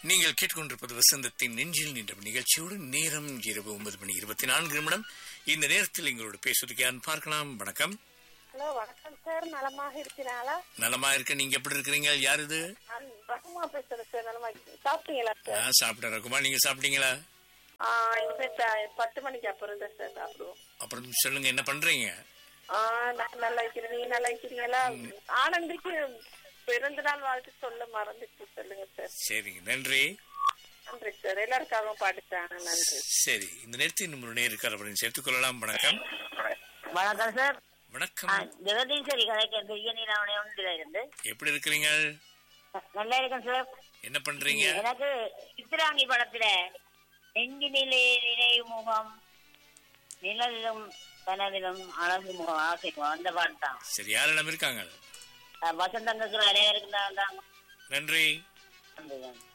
நீங்கள் கேட்டுக்கொண்டிருப்பது வசந்தத்தின் நெஞ்சில் நின்ற நிகழ்ச்சியோடு நேரம் இரவு ஒன்பது மணி இருபத்தி நான்கு நிமிடம் இந்த நேரத்தில் எங்களோட பேசுவதுக்கு யார் பார்க்கலாம் வணக்கம் ஹலோ வணக்கம் சார் நலமாக இருக்கிறாங்களா நலமா இருக்க நீங்க எப்படி இருக்கிறீங்க யார் இது நான் ரகுமா பேசுறேன் சார் நலமா இருக்கீங்க சாப்பிட்டீங்களா சார் நான் சாப்பிட்டேன் ரகுமா நீங்க சாப்பிட்டீங்களா ஆ இனிமே சா- பத்து மணிக்கு அப்புறம் தான் சார் சாப்பிடுவோம் அப்புறம் சொல்லுங்க என்ன பண்றீங்க ஆ நான் நல்லா இருக்கிறேன் நீங்க நல்லா இருக்கிறீங்களா ஆனந்திக்கு பிறந்த நாள் வாழ்த்து சொல்ல மறந்துச்சு சொல்லுங்க சார் சரிங்க நன்றி நன்றி சார் எல்லாருக்காகவும் பாடித்தாங்க நன்றி சரி இந்த நேரத்தில் இன்னும் ஒரு நேர் இருக்கார் அப்படின்னு சேர்த்துக் கொள்ளலாம் வணக்கம் வணக்கம் சார் வணக்கம் ஜெகதீஸ்வரி கதைக்கு பிரியாணி ஒன்றில் இருந்து எப்படி இருக்கிறீங்க நல்லா இருக்கேன் சார் என்ன பண்றீங்க எனக்கு சித்ராங்கி படத்துல நெஞ்சினிலே நினைவு முகம் நிழலிலும் கனவிலும் அழகு முகம் ஆசை முகம் அந்த பாட்டு தான் சரி யாரெல்லாம் இருக்காங்க வசந்தங்களுக்கு நிறைய இருக்குதான் நன்றி தான்